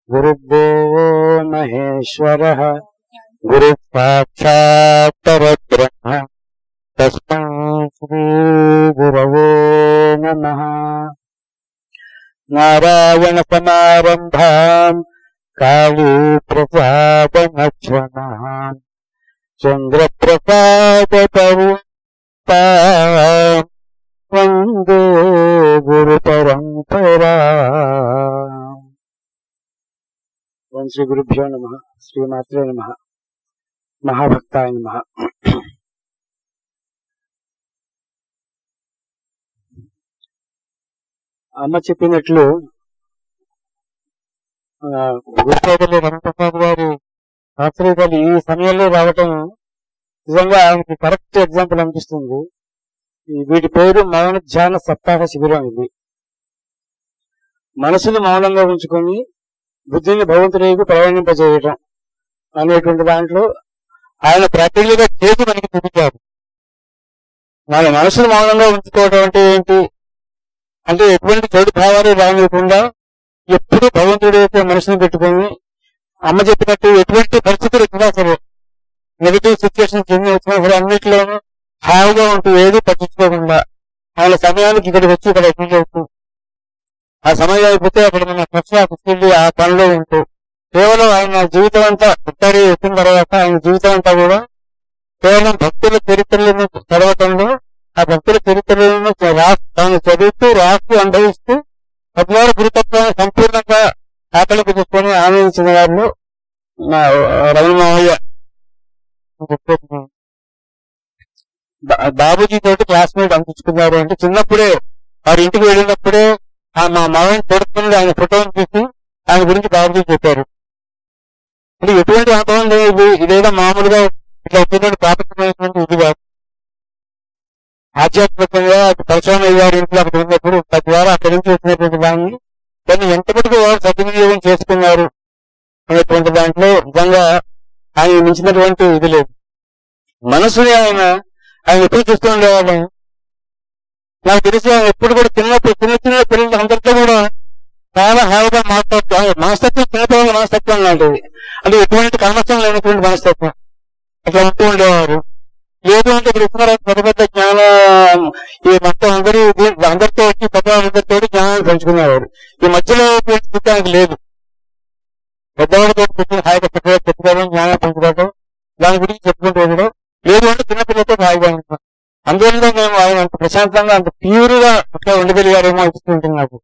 గురుదేవో మహేశ్వరः గురు సాక్షాత్ పరబ్రహ్మ తస్మై శ్రీ గురవే నమః నారాయణ సమారంభాం కాళీ ప్రసాద మధ్యమాన్ చంద్ర ప్రసాద వందే గురు పరంపరా ఓం శ్రీ గురుభ్యో నమ శ్రీమాత్రే నమ మహాభక్తాయ నమ అమ్మ చెప్పినట్లు ఆ, గురుపేదలు రంగప్రసాద్ గారు ఆశ్రయకాలు ఈ సమయంలో రావటం నిజంగా ఆయనకి కరెక్ట్ ఎగ్జాంపుల్ అనిపిస్తుంది ఈ వీటి పేరు మౌన ధ్యాన సప్తాహ శిబిరం ఇది మనసును మౌనంగా ఉంచుకొని బుద్ధిని భగవంతుడికి ప్రయాణింపజేయటం అనేటువంటి దాంట్లో ఆయన ప్రాక్టికల్ గా చేసి మనకి చూపించారు మన మనసును మౌనంగా ఉంచుకోవడం అంటే ఏంటి అంటే ఎటువంటి చెడు భావాలు రానివ్వకుండా ఎప్పుడు భగవంతుడి యొక్క మనసును పెట్టుకొని అమ్మ చెప్పినట్టు ఎటువంటి పరిస్థితులు వచ్చినా సరే నెగిటివ్ సిచ్యువేషన్స్ ఎన్ని వచ్చినా సరే అన్నింటిలోనూ హాయిగా ఉంటూ ఏది పట్టించుకోకుండా ఆయన సమయానికి ఇక్కడికి వచ్చి ఇక్కడ అటెండ్ అవుతూ ఆ సమయం అయిపోతే అక్కడ మన ఫస్ట్ తీసుకెళ్లి ఆ పనిలో ఉంటూ కేవలం ఆయన జీవితం అంతా పుట్టారి ఎక్కిన తర్వాత ఆయన జీవితం అంతా కూడా కేవలం భక్తుల చరిత్రలను చదవటంలో ఆ భక్తుల చరిత్రలను రాసి తాను చదువుతూ రాస్తూ అనుభవిస్తూ తద్వారా గురుతత్వాన్ని సంపూర్ణంగా ఆకలికి తీసుకొని ఆనందించిన వారిలో మా రమణ మావయ్య బా- బాబూజీ తోటి క్లాస్మేట్ అనిపించుకున్నారు అంటే చిన్నప్పుడే వారి ఇంటికి వెళ్ళినప్పుడే ఆ మా మావయ్య చూడకుండా ఆయన ఫోటోని తీసి ఆయన గురించి బాబూజీ చెప్పారు అంటే ఎటువంటి అనుభవం లేదు ఇదేదో మామూలుగా ఇట్లా వచ్చినటువంటి ప్రాథమికమైనటువంటి ఇది కాదు ఆధ్యాత్మికంగా పరిశ్రమ గారి ఇంట్లో అక్కడ ఉన్నప్పుడు తద్వారా అక్కడి నుంచి వచ్చినటువంటి దాన్ని దాన్ని ఎంత మటుకు వారు సద్వినియోగం చేసుకున్నారు అనేటువంటి దాంట్లో నిజంగా ఆయన మించినటువంటి ఇది లేదు మనసుని ఆయన ఆయన ఎప్పుడు చూస్తూ ఉండేవాళ్ళం నాకు తెలిసి ఆయన ఎప్పుడు కూడా చిన్నప్పుడు చిన్న చిన్న పిల్లలు అందరితో కూడా చాలా హాయిగా మాట్లాడుతూ ఆయన మనస్తత్వం చిన్నపిల్లల మనస్తత్వం లాంటిది అంటే ఎటువంటి కల్మషం లేనటువంటి మనస్తత్వం అట్లా ఉంటూ ఉండేవారు లేదు అంటే ఇప్పుడు ఇస్తున్నారు పెద్ద పెద్ద జ్ఞాన ఈ మొత్తం అందరూ దీ- అందరితో వచ్చి పెద్దవాళ్ళందరితో జ్ఞానాన్ని పంచుకునేవారు ఈ మధ్యలో చూడటానికి లేదు పెద్దవాళ్ళతో కూర్చొని హాయిగా పెద్దగా చెప్పుకోవడం జ్ఞానం పంచుకోవడం దాని గురించి చెప్పుకుంటూ ఉండడం లేదు అంటే చిన్నపిల్లలతో హాయిగా ఉంటాం అందువల్ల మేము ఆయన అంత ప్రశాంతంగా అంత ప్యూర్ గా అట్లా ఉండగలిగారేమో అనిపిస్తుంటుంది నాకు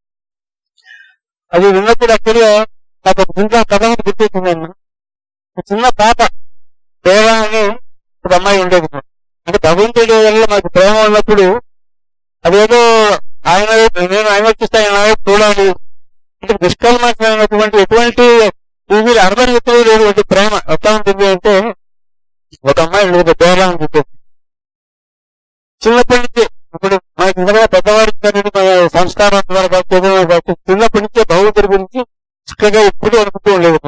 అది విన్నప్పుడు యాక్చువల్గా నాకు ఒక చిన్న కథ ఒకటి గుర్తొచ్చిందన్న ఒక చిన్న పాప దేవ అని ఒక అమ్మాయి ఉండేది అంటే భగవంతుడి వల్ల మాకు ప్రేమ ఉన్నప్పుడు అదేదో ఆయన వైపు- నేను ఆయన వైపు చూస్తే ఆయన వైపు చూడాలి అంటే నిష్కల్మషమైనటువంటి ఎటువంటి ఇది అర్థం ఎప్పుడు లేనటువంటి ప్రేమ ఎట్లా ఉంటుంది అంటే ఒక అమ్మాయి ఉండేది దేవ అని చెప్పేసి చిన్నప్పటి నుంచి ఇప్పుడు మనకి నిజంగా పెద్దవాడి సంస్కారం ద్వారా కావచ్చు, ఏదైనా కావచ్చు, చిన్నప్పటి నుంచే భగవంతుడి గురించి చక్కగా ఎప్పుడు అనుకుంటూ ఉండేది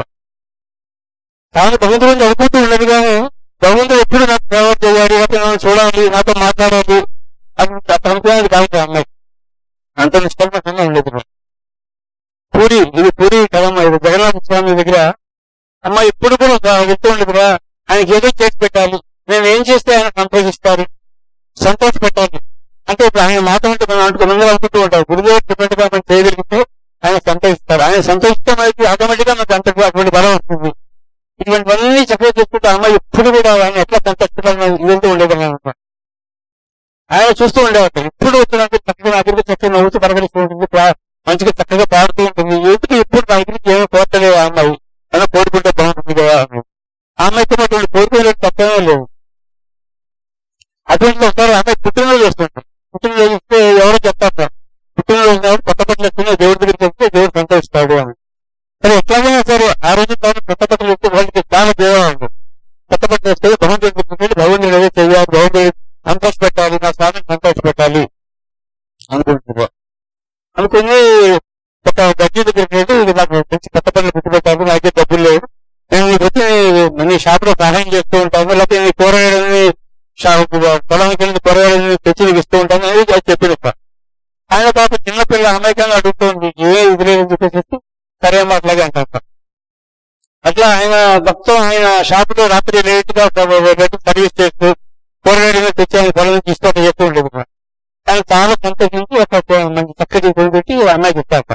తాను భగవంతుడి గురించి అనుకుంటూ ఉండదు కానీ భగవంతుడు ఎప్పుడు నాకు సేవ చేయాలి లేకపోతే నన్ను చూడాలి నాతో మాట్లాడాలి అని అనుకునేది కాదు ఆ అమ్మాయి అంత నిష్కల్మషంగా ఉండేది పూరి ఇది పూరి కదమ్మ ఇది జగన్నాథ స్వామి దగ్గర అమ్మ ఇప్పుడు కూడా ఒక వ్యక్తి ఉండదురా ఆయనకి ఏదో చేసి పెట్టాలి నేను ఏం చేస్తే ఆయన సంతోషిస్తారు సంతోష పెట్టాలి అంటే ఇప్పుడు ఆయన మాట ఉంటే మనం అంటూ ముందు అనుకుంటూ ఉంటాం గురుదేవుడు చెప్పినట్టుగా మనం చేయగలిగితే ఆయన సంతోషిస్తారు ఆయన సంతోషిస్తే మనకి ఆటోమేటిక్ గా మనకు అంత అటువంటి బలం వస్తుంది ఇటువంటివన్నీ చక్కగా చేసుకుంటే అమ్మ ఎప్పుడు కూడా ఆయన ఎట్లా సంతోషించాలని ఇదంతా ఉండేదని అనమాట ఆయన చూస్తూ ఉండేవాడు ఎప్పుడు వచ్చినట్టు చక్కగా నా దగ్గర చక్కగా నవ్వుతూ పరగలిస్తూ ఉంటుంది ప్రా- మంచిగా చక్కగా పాడుతూ ఉంటుంది ఎందుకు ఎప్పుడు నా దగ్గరికి ఏమీ కోరతలేదు ఆ అమ్మాయి అలా కోరుకుంటే బాగుంటుంది కదా అని. ఆ అమ్మాయితో అటువంటి కోరుకోలేదు తప్పేమీ లేవు అటువంటి ఒకసారి అమ్మాయి పుట్టినరోజు వస్తుంటాం పుట్టినరోజు వస్తే ఎవరో చెప్తారు పుట్టినరోజు నాడు కొత్త బట్టలు వేసుకుని దేవుడి దగ్గరికి వెళ్తే దేవుడు సంతోషిస్తాడు అని సరే ఎట్లాగైనా సరే ఆ రోజు తాను కొత్త బట్టలు వేస్తే వాళ్ళకి చాలా దేవం ఉంది కొత్త బట్టలు వేస్తే భగవంతుడి దగ్గరికి వెళ్ళి భగవంతుడు ఏదో చేయాలి భగవంతుడు సంతోష పెట్టాలి నా స్వామిని సంతోష పెట్టాలి అనుకుంటున్నారు అనుకుని ఒక గడ్డి దగ్గరికి వెళ్ళి ఇది నాకు మంచి కొత్త పనులు పెట్టి పెట్టాలి నాకే డబ్బులు లేవు నేను నీకు వచ్చి నీ- నీ షాప్ లో సహాయం చేస్తూ ఉంటాను లేకపోతే నీ కూరగాయలని షాప్ పొలానికి వెళ్ళి కూరగాయలని తెచ్చి నీకు ఇస్తూ ఉంటాను అనేది అది చెప్పిన ఆయన పాప చిన్నపిల్ల అమాయకంగా అడుగుతుంది ఏ ఇది లేదని చెప్పేసి సరే అమ్మ అట్లాగే అంటారు అట్లా ఆయన మొత్తం ఆయన షాప్ లో రాత్రి లేట్ గా పెట్టి సర్వీస్ చేస్తూ కూరగాయలు మీద తెచ్చి ఆయన పొలం నుంచి ఇస్తూ అట్లా చేస్తూ ఉండేది అన్నమాట. ఆయన చాలా సంతోషించి ఒక మంచి చక్కటి కొని పెట్టి ఆ అమ్మాయికి ఇస్తాక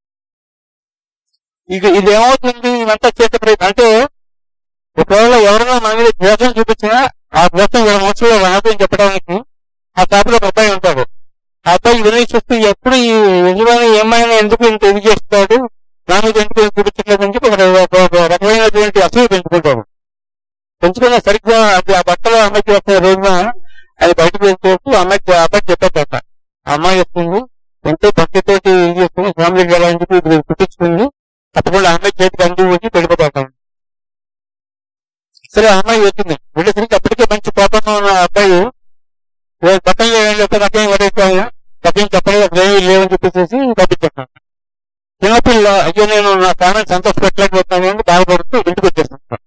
ఇక ఇది ఏమవుతుంది ఇదంతా చేసే ప్రయత్నం అంటే ఒకవేళ ఎవరైనా మన మీద ద్వేషం చూపించినా ఆ ద్వేషం ఇరవై సంవత్సరాలు రాదు అని చెప్పడానికి ఆ షాపులో ఒక అబ్బాయి ఉంటాడు ఆ అబ్బాయి ఇవన్నీ చూస్తూ ఎప్పుడు ఈ యజమాని ఏమైనా ఎందుకు ఇంత ఇది చేస్తాడు నా మీద ఎందుకు ఇది చూపించట్లేదని చెప్పి ఒక ఒక- ఒక రకమైనటువంటి అసూయ పెంచుకుంటాడు పెంచుకున్న సరిగ్గా అది ఆ బట్టలు అమ్మాయికి వస్తున్న రోజున అది బయటకు వెళ్ళిపోతూ అమ్మాయికి ఆ అబ్బాయికి చెప్పేట ఆ అమ్మాయి వస్తుంది ఎంతో భక్తితోటి ఇది చేస్తుంది ఫ్యామిలీకి వెళ్ళాలని చెప్పి ఇప్పుడు కుట్టించుకుంది తప్పకుండా ఆ అమ్మాయి చేతికి అందు వచ్చి వెళ్ళిపోతాను సరే ఆ అమ్మాయి వచ్చింది వెళ్ళేసరికి అప్పటికే మంచి కోపంగా ఉన్న ఆ అబ్బాయి "ఏ బట్టలు లేక నాకేం పడేస్తాను నాకేం చెప్పలేదు అసలు ఏమీ లేవని చెప్పేసి పంపించేస్తాను చిన్నపిల్ల అయ్యో నేను నా ఫ్యామిలీ సంతోష పెట్టలేకపోతున్నాను అని బాధపడుతూ ఇంటికి వచ్చేస్తాను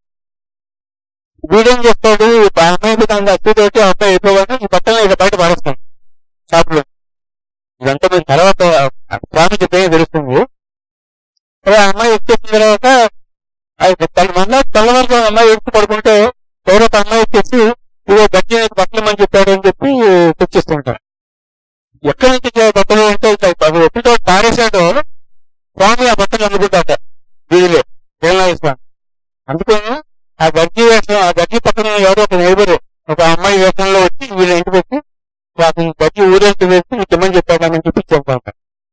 వీడేం చేస్తాడు ఆ అమ్మాయి మీద అంత అచ్చుతోటి ఆ అబ్బాయి అయిపోగానే ఈ బట్టలు ఇక బయట పారేస్తాను షాప్ లో ఇదంతా మేము తర్వాత స్వామి చెప్పే తెలుస్తుంది సరే ఆ అమ్మాయి వచ్చేసిన తర్వాత అది తన మళ్ళా తెల్లవారుతో అమ్మాయి ఎడుపు పడుకుంటే ఎవరో ఒక అమ్మాయి వచ్చేసి ఇదో గడ్డి నీకు బట్టలు అని చెప్పాడు అని చెప్పి తెచ్చిస్తుంటారు ఎక్కడి నుంచి చే- బట్టలు అంటే అది ఎప్పుడో పారేసాడో స్వామి ఆ బట్టలు అందుకుంటాట వీధిలో వేలాది స్వామి అందుకని ఆ గడ్డి వేషం ఆ గడ్డి పక్కన ఎవరో ఒక నైబర్ ఒక అమ్మాయి వేషంలో వచ్చి వీళ్ళ ఇంటికి వచ్చి వాటిని గడ్డి ఊరేసి వేసి నీకు ఇమ్మని చెప్పాడని చెప్పి చెప్తాను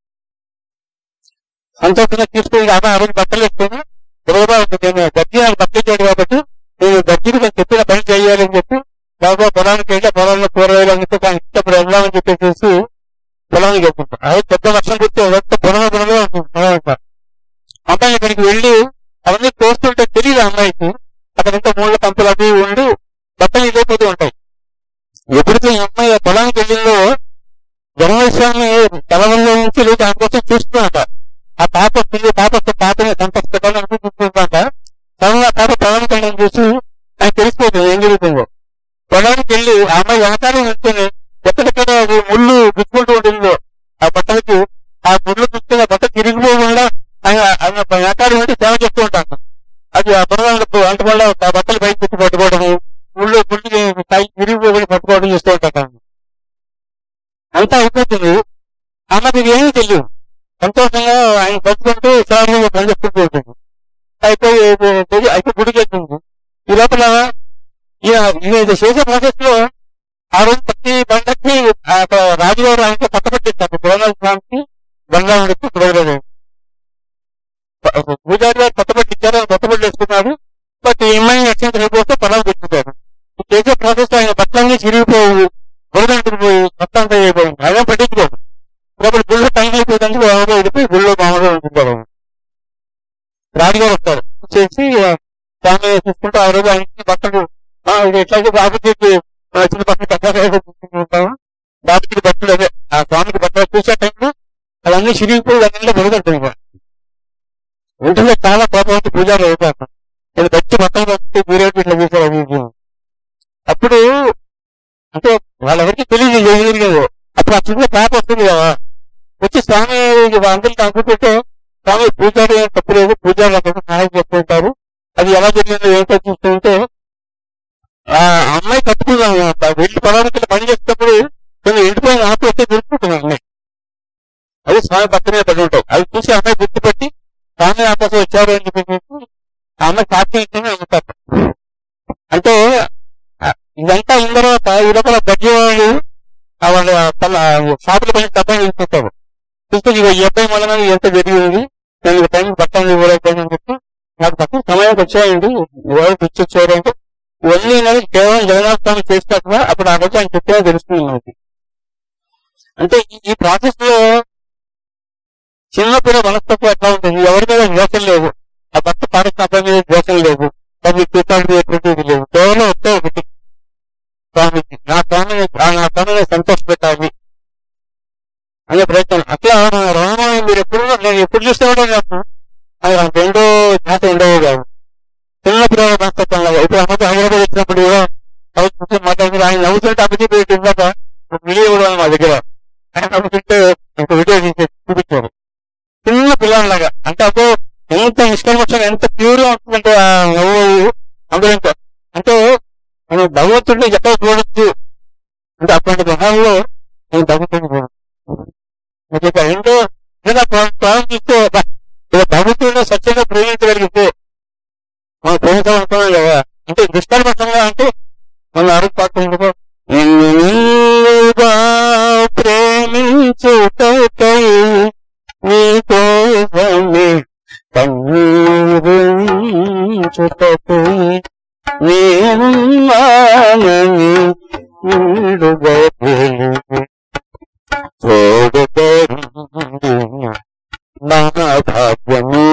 సంతోషంగా తీసుకుని అమ్మాయి ఆ రోజు బట్టలు వేసుకొని గొడవగా ఉంటుంది నేను గడ్డి నాకు బట్టలు ఇచ్చాడు కాబట్టి నేను గడ్డికి నేను చెప్పిన పని చేయాలని చెప్పి బాబా పొలానికి వెళ్ళి ఆ పొలంలో కూరగాయలు అన్నిటి దానికి ఇష్టపడి వెళ్దామని చెప్పేసి పొలానికి వెళ్తుంటాను అదే పెద్ద వర్షం కుడితే అదంతా పొలంలో పొలంలో ఉంటుంది పొలం అంతా. అమ్మాయి ఇక్కడికి వెళ్ళి అవన్నీ కోస్తుంటే తెలియదు ఆ అమ్మాయికి అక్కడంతా మూడు కంపులు అవి ఉండి బట్టలు ఇదైపోతూ ఉంటాయి ఎప్పుడైతే ఈ అమ్మాయి ఆ పొలానికి వెళ్ళిందో జనవైశ్యాన్ని తెలవల్లో నుంచి లేదు దానికోసం చూస్తున్నట ఆ పాప వస్తుంది పాప వస్తే పాపని సంపస్తాను అనుకుంటుందంట సడన్గా పాప పొలానికి వెళ్ళడం చూసి ఆయన తెలిసిపోతుంది ఏం జరుగుతుందో పొలానికి వెళ్ళి ఆ అమ్మాయి వెనకాల నిల్చొని ఎక్కడెక్కడ అది ముళ్ళు గుచ్చుకుంటూ ఉంటుందో ఆ బట్టలకి ఆ ముళ్ళు గుచ్చుకున్న బట్ట తిరిగిపోకుండా ఆయన ఆయన వెనకాల ఉండి సేవ చేస్తూ ఉంటాను అది ఆ బుర్రకు అంటవల్ల ఆ బట్టలు బయట పెట్టి పట్టుకోవడము ముళ్ళు ముళ్ళు పైకి తిరిగిపోయి పట్టుకోవడం చేస్తూ ఉంటాను అంతా అయిపోతుంది అమ్మకి ఇది ఏమీ తెలియదు సంతోషంగా ఆయన పట్టుకుంటూ సాధారణంగా పని చేసుకుంటూ ఉంటుంది అయిపోయి అయిపోయి అయిపోయి గుడికి వెళ్తుంది ఈ లోపల ఈయన ఈయన ఇది చేసే ప్రాసెస్ లో ఆ రోజు ప్రతి బండకి ఆ యొక్క రాజుగారు ఆయనతో పట్టపట్టిస్తారు పురాణ స్వామికి బంగారుడికి కుదరలేదు పూజారి గారు పట్టపట్టించారు ఆయన పట్టపట్టి వేసుకున్నారు బట్ ఈ అమ్మాయి నచ్చిన రేపు పొలాలు పెట్టుకుంటారు ఈ చేసే ప్రాసెస్ లో ఆయన బట్టలన్నీ చిరిగిపోయి బురదంటుకు పోయి మొత్తం అంతా అయిపోయింది అదే పట్టించుకోదు ఇప్పుడు గుళ్ళు టైం అయిపోతుంది మామూలుగా వెళ్ళిపోయి గుళ్ళు మామూలుగా ఉంటుంటారు రాజుగారు వస్తారు చేసి స్వామి చూసుకుంటూ ఆ రోజు ఆయనకి బట్టలు ఆ, ఇది ఎట్లయితే బాబుకి చిన్న బట్టలు పెట్టాము బాబుకి బట్టలు అదే ఆ స్వామికి బట్టలు చూసే టైంలో అవన్నీ చిరిగిపోయి దానిలో బురదంటుంది వెంటనే చాలా కోపం వచ్చి పూజారి అయిపోతాను నేను గట్టి బట్టలు పట్టి మీరేంటి ఇట్లా చేశారు అది ఇది అని. అప్పుడు అంటే వాళ్ళెవరికి తెలియదు ఏం జరిగిందో అప్పుడు ఆ చిన్న పాప వస్తుంది కదా వచ్చి స్వామి అందరికి అనుకుంటుంటే స్వామి పూజారి ఏం తప్పు లేదు పూజారి అందరికీ సహాయం చేస్తుంటారు అది ఎలా జరిగిందో ఏంటో చూస్తుంటే ఆ అమ్మాయి కట్టుకున్నాను వెళ్ళి పొలానికి పని చేసేటప్పుడు కొన్ని ఎండిపోయిన ఆకు వస్తే దొరుకుతున్నాను అమ్మాయి అది స్వామి పక్కనే పడి ఉంటాయి అవి చూసి అమ్మాయి గుర్తుపెట్టి స్వామి నా కోసం వచ్చారు అని చెప్పేసి ఆ అమ్మాయి సాక్షి ఇచ్చింది అమ్ముతారు అంటే ఆ, ఇదంతా అయిన తర్వాత ఈ లోపల గడ్డి వాళ్ళు ఆ వాళ్ళ తన షాపుల పని తప్పని చూసుకుంటారు చూస్తే ఇక ఈ అబ్బాయి మూలంగా ఎంత జరిగింది నేను ఈ టైం బట్టలు ఇవ్వలేకపోయాను చెప్పి నాకు తక్కువ సమయానికి వచ్చాయండి ఎవరు తెచ్చొచ్చారు అంటే ఇవన్నీ అనేది కేవలం జగన్నాథ స్వామి చేసినట్టుగా అప్పుడు ఆ రోజు ఆయన చెప్పేది తెలుస్తుంది మనకి అంటే ఈ- ఈ ప్రాసెస్ లో చిన్నపిల్ల మనస్తత్వం ఎట్లా ఉంటుంది ఎవరి మీద ద్వేషం లేవు ఆ భర్త పాడేసిన అబ్బాయి మీద ద్వేషం లేవు అది చూసాడు ఎటువంటిది లేవు కేవలం ఒకే ఒకటి స్వామికి నా స్వామిని ఆ నా స్వామిని సంతోష పెట్టాలి అనే ప్రయత్నం అట్లా మన రామాయణం మీరు ఎప్పుడు నేను ఎప్పుడు చూస్తే కూడా నాకు అది నాకు రెండో ధ్యాస ఉండేవి కాదు చిన్న పిల్లల మనస్తత్వం లాగా ఇప్పుడు అమ్మతో హైదరాబాద్ వచ్చినప్పుడు కూడా ఎవరు కూర్చొని మాట్లాడుతున్నారు ఆయన నవ్వుతుంటే అభిజీ పెట్టి ఇందాక ఒక వీడియో కూడా ఉంది మా దగ్గర ఆయన నవ్వుతుంటే ఒక వీడియో తీసి చూపించారు చిన్న పిల్లలాగా అంటే అప్పుడు ఎంత నిష్కల్మషంగా ఎంత ప్యూర్ భగవంతుడిని ఎక్కడ చూడొచ్చు అంటే అటువంటి గ్రహాల్లో నేను భగవంతుడిని చూడను మీకు ఇక ఏంటో ఏదైనా ప్రా- ప్రారంభిస్తే అబ్బా, ఇలా భగవంతుడిని సత్యంగా ప్రేమించగలిగితే మనం ప్రేమించాలి అనుకున్నాం కదా అంటే నిష్కల్మషంగా అంటే మన అరుగు పాత్ర ప్రేమించుటై నీకోసమే కన్నీరుంచుటై నేనున్నానని వీడుగా తెలిసి తోడుతోంది నా భాగ్యము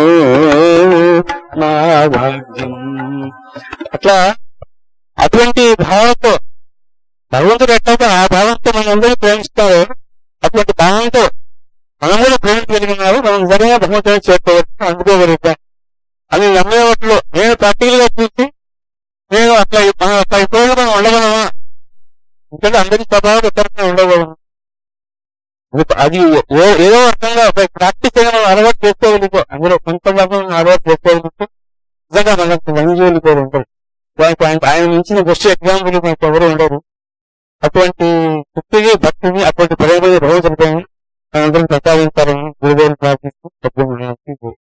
నా భాగ్యం అట్లా అటువంటి భావంతో భగవంతుడు ఎట్లయితే ఆ భావంతో మనందరూ ప్రేమిస్తారో అటువంటి భావంతో మనం కూడా ప్రేమించగలిగినారు మనం నిజంగా భగవంతుని చేరుకోవచ్చు అందుకోగలుగుతాం అని నమ్మే వాటిలో నేను ప్రాక్టికల్ గా చూసి నేను అట్లా మనం అట్లా ఇప్పుడు మనం ఉండగలమా ఎందుకంటే అందరి స్వభావం ఇతరులు ఉండగలము అది- అది ఏ- ఏదో రకంగా ఒక ప్రాక్టీస్ అయినా మనం అలవాటు చేసుకోగలుగుతాం అందులో కొంత భాగం మనం అలవాటు చేసుకోగలుగుతాం నిజంగా మనకు మంజూలు కూడా ఉంటాయి దానికి ఆయన ఆయన మించిన బెస్ట్ ఎగ్జాంపుల్ మనకు ఎవరు ఉండరు అటువంటి శక్తిని భక్తిని అటువంటి ప్రేమని రోజు మనందరం ప్రసాదించాలని గురుదేవులు ప్రార్థిస్తూ సభ్యులు